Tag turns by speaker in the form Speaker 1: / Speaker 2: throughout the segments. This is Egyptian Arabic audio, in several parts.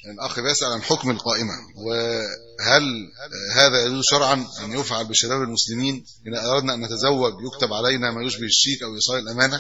Speaker 1: الأخ بيسأل عن حكم القائمة وهل هذا يجوز شرعا أن يفعل بشباب المسلمين إذا أردنا أن نتزوج يكتب علينا ما يشبه الشيك أو إيصال الأمانة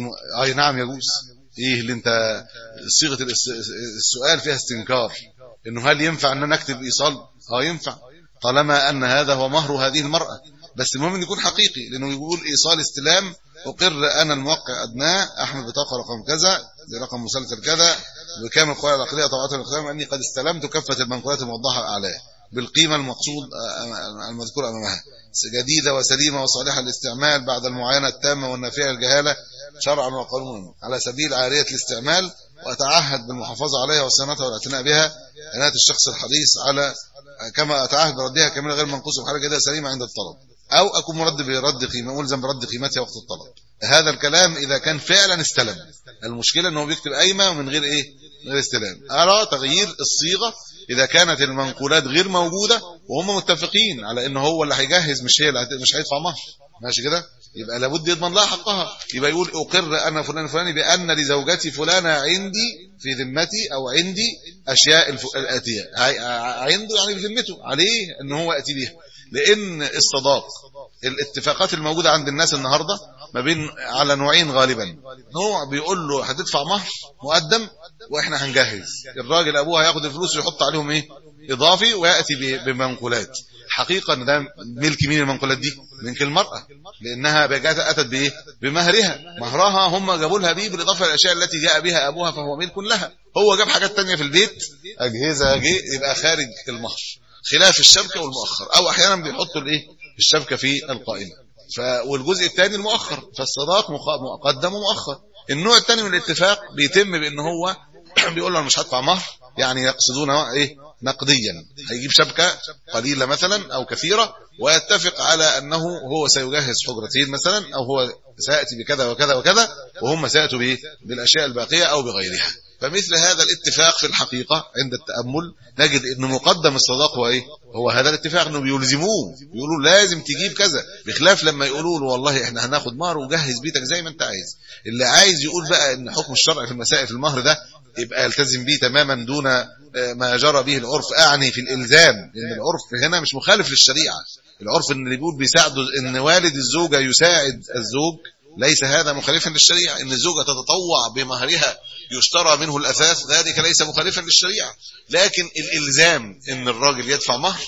Speaker 1: أي نعم يجوز إيه اللي أنت صيغة السؤال فيها استنكار إنه هل ينفع أن نكتب إيصال اه ينفع طالما أن هذا هو مهر هذه المرأة بس المهم ان يكون حقيقي لانه يقول ايصال استلام اقر انا الموقع ادناه احمد بطاقه رقم كذا برقم مسلسل كذا بكامل القواعد العقليه طبعا الاقدام اني قد استلمت كافه المنقولات الموضحه اعلاه بالقيمه المقصود المذكور امامها جديده وسليمه وصالحه للاستعمال بعد المعاينه التامه والنافيه للجهاله شرعا وقانونا على سبيل عاريه الاستعمال واتعهد بالمحافظه عليها وصيانتها والاعتناء بها عنايه الشخص الحريص على كما اتعهد بردها كامله غير منقوصه بحاجه جديده سليمه عند الطلب او اكون مرد برد قيمه ملزم برد قيمتها وقت الطلب هذا الكلام اذا كان فعلا استلم المشكله ان هو بيكتب قايمه من غير ايه من غير استلام ارى تغيير الصيغه اذا كانت المنقولات غير موجوده وهم متفقين على ان هو اللي هيجهز مش هي اللي مش هيدفع مهر ماشي كده يبقى لابد يضمن لها حقها يبقى يقول اقر انا فلان الفلاني بان لزوجتي فلانه عندي في ذمتي او عندي اشياء الاتيه عنده يعني في ذمته عليه ان هو ياتي بيها لان الصداق الاتفاقات الموجوده عند الناس النهارده ما بين على نوعين غالبا نوع بيقول له هتدفع مهر مقدم واحنا هنجهز الراجل ابوه هياخد الفلوس ويحط عليهم ايه اضافي وياتي بمنقولات حقيقه ان ده ملك مين المنقولات دي ملك المراه لانها بجات اتت بايه بمهرها مهرها هم جابوا لها بيه بالاضافه للاشياء التي جاء بها ابوها فهو ملك لها هو جاب حاجات تانية في البيت اجهزه جه يبقى خارج المهر خلاف الشبكه والمؤخر او احيانا بيحطوا الايه الشبكه في القائمه ف والجزء الثاني المؤخر فالصداق مقدم ومؤخر النوع الثاني من الاتفاق بيتم بان هو بيقول له انا مش هدفع مهر يعني يقصدون ايه نقديا هيجيب شبكه قليله مثلا او كثيره ويتفق على انه هو سيجهز حجرتين مثلا او هو سياتي بكذا وكذا وكذا وهم سياتوا بايه بالاشياء الباقيه او بغيرها فمثل هذا الاتفاق في الحقيقة عند التأمل نجد ان مقدم الصداق هو ايه هو هذا الاتفاق انه بيلزموه بيقولوا لازم تجيب كذا بخلاف لما يقولوا له والله احنا هناخد مهر وجهز بيتك زي ما انت عايز اللي عايز يقول بقى ان حكم الشرع في المسائل في المهر ده يبقى يلتزم به تماما دون ما جرى به العرف اعني في الالزام لان العرف هنا مش مخالف للشريعه العرف ان اللي بيقول بيساعده ان والد الزوجه يساعد الزوج ليس هذا مخالفا للشريعه ان الزوجه تتطوع بمهرها يشترى منه الأثاث ذلك ليس مخالفا للشريعة لكن الإلزام ان الراجل يدفع مهر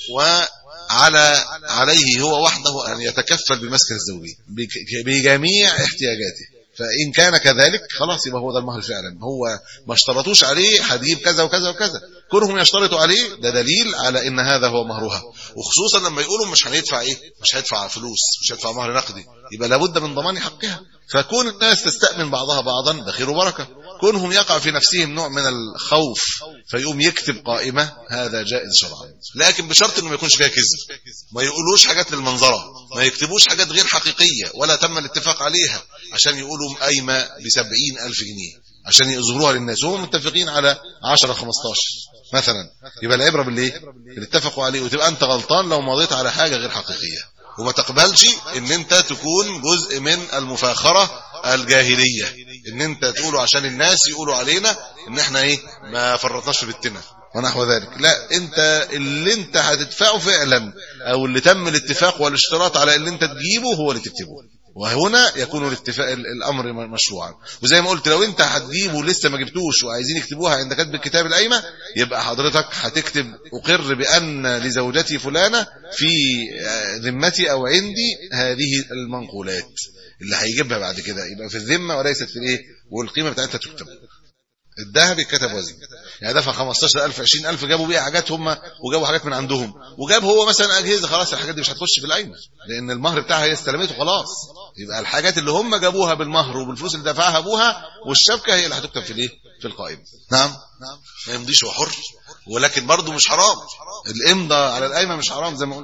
Speaker 1: وعلى عليه هو وحده أن يتكفل بمسكن الزوجية بجميع احتياجاته فإن كان كذلك خلاص يبقى هو ده المهر فعلا هو ما اشترطوش عليه هتجيب كذا وكذا وكذا كونهم يشترطوا عليه ده دليل على ان هذا هو مهرها وخصوصا لما يقولوا مش هندفع ايه مش هيدفع فلوس مش هيدفع مهر نقدي يبقى لابد من ضمان حقها فكون الناس تستأمن بعضها بعضا ده خير وبركه كونهم يقع في نفسهم نوع من الخوف فيقوم يكتب قائمة هذا جائز شرعا لكن بشرط انه ما يكونش فيها كذب ما يقولوش حاجات للمنظرة ما يكتبوش حاجات غير حقيقية ولا تم الاتفاق عليها عشان يقولوا قايمة بسبعين ألف جنيه عشان يظهروها للناس وهم متفقين على 10 15 مثلا يبقى العبرة بالايه اللي اتفقوا عليه وتبقى انت غلطان لو مضيت على حاجة غير حقيقية وما تقبلش ان انت تكون جزء من المفاخرة الجاهلية ان انت تقوله عشان الناس يقولوا علينا ان احنا ايه ما فرطناش في بنتنا ونحو ذلك لا انت اللي انت هتدفعه فعلا او اللي تم الاتفاق والاشتراط على اللي انت تجيبه هو اللي تكتبه وهنا يكون الاتفاق الامر مشروعا وزي ما قلت لو انت هتجيبه لسه ما جبتوش وعايزين يكتبوها عند كتب الكتاب القايمه يبقى حضرتك هتكتب اقر بان لزوجتي فلانه في ذمتي او عندي هذه المنقولات اللي هيجيبها بعد كده يبقى في الذمه وليست في الايه والقيمه بتاعتها تكتب الذهب كتب وزن يعني دفع 15000 20000 جابوا بيها حاجات هم وجابوا حاجات من عندهم وجاب هو مثلا اجهزه خلاص الحاجات دي مش هتخش في القايمه لان المهر بتاعها هي استلمته خلاص يبقى الحاجات اللي هم جابوها بالمهر وبالفلوس اللي دفعها ابوها والشبكه هي اللي هتكتب في الايه في القائمه نعم نعم ما يمضيش وحر ولكن برضه مش حرام الامضاء على القايمه مش حرام زي ما قلت